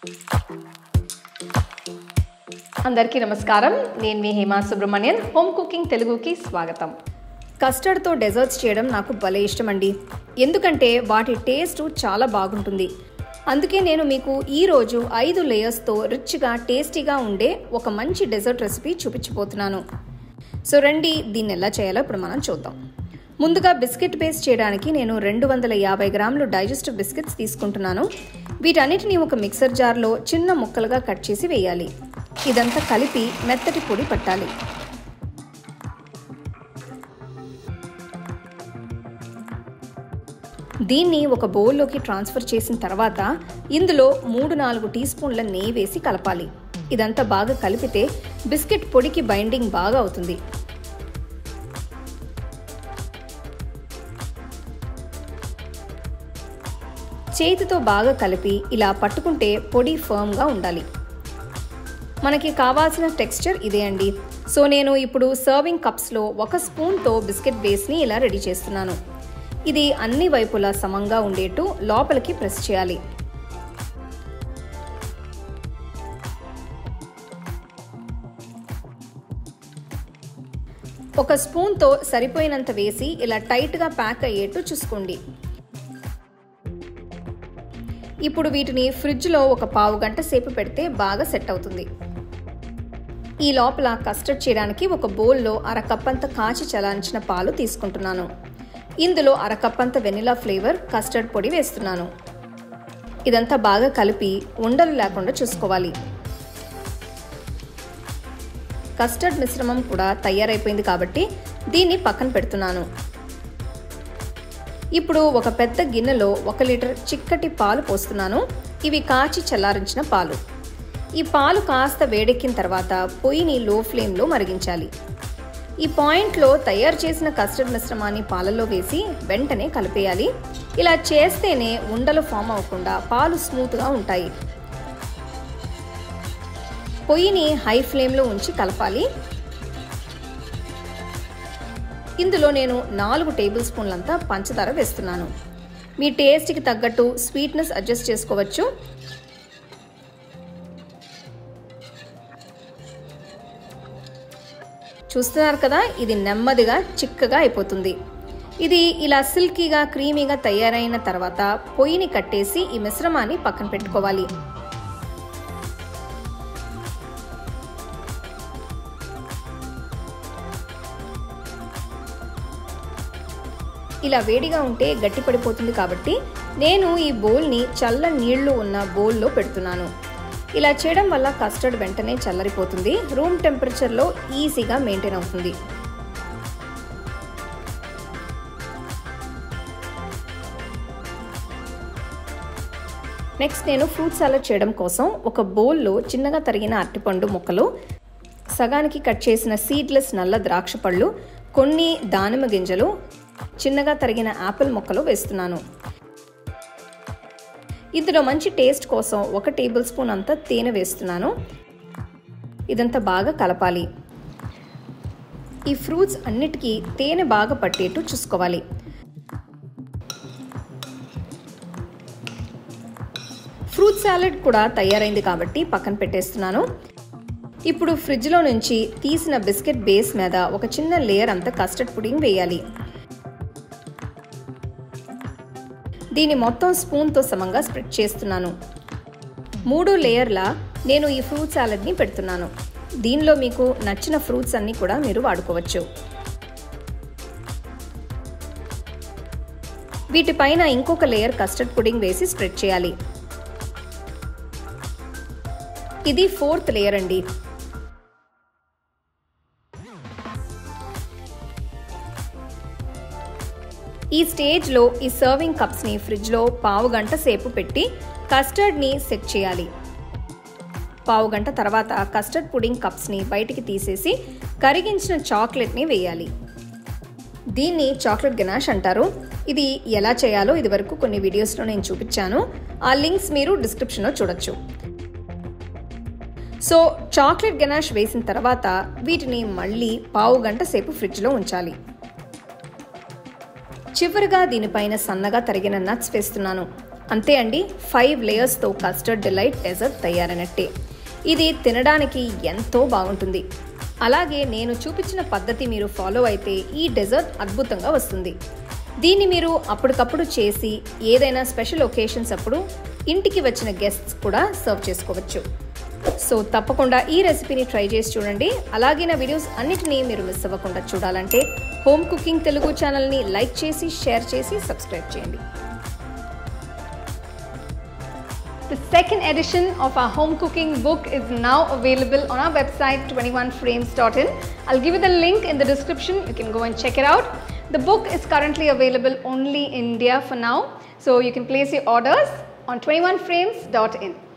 అందరికీ నమస్కారం నేను మీ హేమా సుబ్రహ్మణ్యన్ హోమ్ కుకింగ్ తెలుగుకి స్వాగతం కస్టర్డ్తో డెజర్ట్స్ చేయడం నాకు భలే ఇష్టం అండి ఎందుకంటే వాటి టేస్ట్ చాలా బాగుంటుంది అందుకే నేను మీకు ఈరోజు ఐదు లేయర్స్తో రిచ్గా టేస్టీగా ఉండే ఒక మంచి డెజర్ట్ రెసిపీ చూపించబోతున్నాను సో రండి దీన్ని ఎలా చేయాలో ఇప్పుడు మనం చూద్దాం ముందుగా బిస్కెట్ బేస్ చేయడానికి నేను రెండు వందల యాభై గ్రాములు డైజెస్టివ్ బిస్కెట్స్ తీసుకుంటున్నాను వీటన్నిటిని ఒక మిక్సర్ జార్లో చిన్న ముక్కలుగా కట్ చేసి వేయాలి ఇదంతా కలిపి మెత్తటి పొడి పట్టాలి దీన్ని ఒక బౌల్లోకి ట్రాన్స్ఫర్ చేసిన తర్వాత ఇందులో మూడు నాలుగు టీ స్పూన్ల నెయ్యి వేసి కలపాలి ఇదంతా బాగా కలిపితే బిస్కెట్ పొడికి బైండింగ్ బాగా అవుతుంది చేతితో బాగా కలిపి ఇలా పట్టుకుంటే పొడి ఫర్మ్గా ఉండాలి మనకి కావాల్సిన టెక్స్చర్ ఇదే అండి సో నేను ఇప్పుడు సర్వింగ్ కప్స్లో ఒక స్పూన్తో బిస్కెట్ బేస్ని ఇలా రెడీ చేస్తున్నాను ఇది అన్ని వైపులా సమంగా ఉండేట్టు లోపలికి ప్రెస్ చేయాలి ఒక స్పూన్తో సరిపోయినంత వేసి ఇలా టైట్గా ప్యాక్ అయ్యేట్టు చూసుకోండి ఇప్పుడు వీటిని ఫ్రిడ్జ్లో ఒక పావు గంట సేపు పెడితే బాగా సెట్ అవుతుంది ఈ లోపల కస్టర్డ్ చేయడానికి ఒక బౌల్లో అరకప్పంత కాచి చలాంచిన పాలు తీసుకుంటున్నాను ఇందులో అరకప్పంత వెనిలా ఫ్లేవర్ కస్టర్డ్ పొడి వేస్తున్నాను ఇదంతా బాగా కలిపి ఉండలు లేకుండా చూసుకోవాలి కస్టర్డ్ మిశ్రమం కూడా తయారైపోయింది కాబట్టి దీన్ని పక్కన పెడుతున్నాను ఇప్పుడు ఒక పెద్ద గిన్నెలో ఒక లీటర్ చిక్కటి పాలు పోస్తున్నాను ఇవి కాచి చల్లారించిన పాలు ఈ పాలు కాస్త వేడెక్కిన తర్వాత పొయ్యిని లో ఫ్లేమ్లో మరిగించాలి ఈ పాయింట్లో తయారు చేసిన కస్టర్డ్ మిశ్రమాన్ని పాలల్లో వేసి వెంటనే కలిపేయాలి ఇలా చేస్తేనే ఉండలు ఫామ్ అవ్వకుండా పాలు స్మూత్గా ఉంటాయి పొయ్యిని హై ఫ్లేమ్లో ఉంచి కలపాలి ఇందులో నేను నాలుగు టేబుల్ స్పూన్లంతా పంచదార వేస్తున్నాను మీ టేస్ట్కి తగ్గట్టు స్వీట్నెస్ అడ్జస్ట్ చేసుకోవచ్చు చూస్తున్నారు కదా ఇది నెమ్మదిగా చిక్కగా అయిపోతుంది ఇది ఇలా సిల్కీగా క్రీమీగా తయారైన తర్వాత పొయ్యిని కట్టేసి ఈ మిశ్రమాన్ని పక్కన పెట్టుకోవాలి ఇలా వేడిగా ఉంటే గట్టి పడిపోతుంది కాబట్టి నేను ఈ బౌల్ని చల్ల నీళ్లు ఉన్న బౌల్లో పెడుతున్నాను ఇలా చేయడం వల్ల కస్టర్డ్ వెంటనే చల్లరిపోతుంది రూమ్ టెంపరేచర్లో ఈజీగా మెయింటైన్ అవుతుంది నెక్స్ట్ నేను ఫ్రూట్ సాలడ్ చేయడం కోసం ఒక బౌల్లో చిన్నగా తరిగిన అరటిపండు ముక్కలు సగానికి కట్ చేసిన సీడ్లెస్ నల్ల ద్రాక్ష పళ్ళు కొన్ని దానిమ్మ గింజలు చిన్నగా తరిగిన యాపిల్ ముక్కలు వేస్తున్నాను ఇందులో మంచి టేస్ట్ కోసం ఒక టేబుల్ స్పూన్ అంతా తేనె వేస్తున్నాను ఇదంతా బాగా కలపాలి ఈ ఫ్రూట్స్ అన్నిటికీ తేనె బాగా పట్టేట్టు చూసుకోవాలి ఫ్రూట్ సాలెడ్ కూడా తయారైంది కాబట్టి పక్కన పెట్టేస్తున్నాను ఇప్పుడు ఫ్రిడ్జ్లో నుంచి తీసిన బిస్కెట్ బేస్ మీద ఒక చిన్న లేయర్ అంతా కస్టర్డ్ పుడింగ్ వేయాలి దీన్ని మొత్తం స్పూన్తో సమంగా స్ప్రెడ్ చేస్తున్నాను మూడు లేయర్ల నేను ఈ ఫ్రూట్ సాలడ్ని పెడుతున్నాను దీనిలో మీకు నచ్చిన ఫ్రూట్స్ అన్నీ కూడా మీరు వాడుకోవచ్చు వీటిపైన ఇంకొక లేయర్ కస్టర్డ్ పుడింగ్ వేసి స్ప్రెడ్ చేయాలి ఇది ఫోర్త్ లేయర్ అండి ఈ స్టేజ్లో ఈ సర్వింగ్ కప్స్ని ఫ్రిడ్జ్లో పావు గంట సేపు పెట్టి కస్టర్డ్ని సెట్ చేయాలి పావు గంట తర్వాత కస్టర్డ్ పుడింగ్ కప్స్ని బయటికి తీసేసి కరిగించిన చాక్లెట్ని వేయాలి దీన్ని చాక్లెట్ గనాష్ అంటారు ఇది ఎలా చేయాలో ఇదివరకు కొన్ని వీడియోస్లో నేను చూపించాను ఆ లింక్స్ మీరు డిస్క్రిప్షన్లో చూడొచ్చు సో చాక్లెట్ గనాష్ వేసిన తర్వాత వీటిని మళ్ళీ పావు గంట సేపు ఫ్రిడ్జ్లో ఉంచాలి చివరిగా దీనిపైన సన్నగా తరిగిన నట్స్ వేస్తున్నాను అంతే అండి ఫైవ్ లేయర్స్తో కస్టర్డ్ డిలైట్ డెజర్ట్ తయారైనట్టే ఇది తినడానికి ఎంతో బాగుంటుంది అలాగే నేను చూపించిన పద్ధతి మీరు ఫాలో అయితే ఈ డెజర్ట్ అద్భుతంగా వస్తుంది దీన్ని మీరు అప్పటికప్పుడు చేసి ఏదైనా స్పెషల్ ఒకేషన్స్ అప్పుడు ఇంటికి వచ్చిన గెస్ట్స్ కూడా సర్వ్ చేసుకోవచ్చు సో తప్పకుండా ఈ రెసిపీని ట్రై చేసి చూడండి అలాగే నా వీడియోస్ అన్నిటినీ మీరు మిస్ అవ్వకుండా చూడాలంటే హోమ్ కుకింగ్ తెలుగు ఛానల్ని లైక్ చేసి షేర్ చేసి సబ్స్క్రైబ్ చేయండి The second edition of our home cooking book is now available on our website 21frames.in. I'll give you the link in the description. You can go and check it out. The book is currently available only in India for now. So you can place your orders on 21frames.in.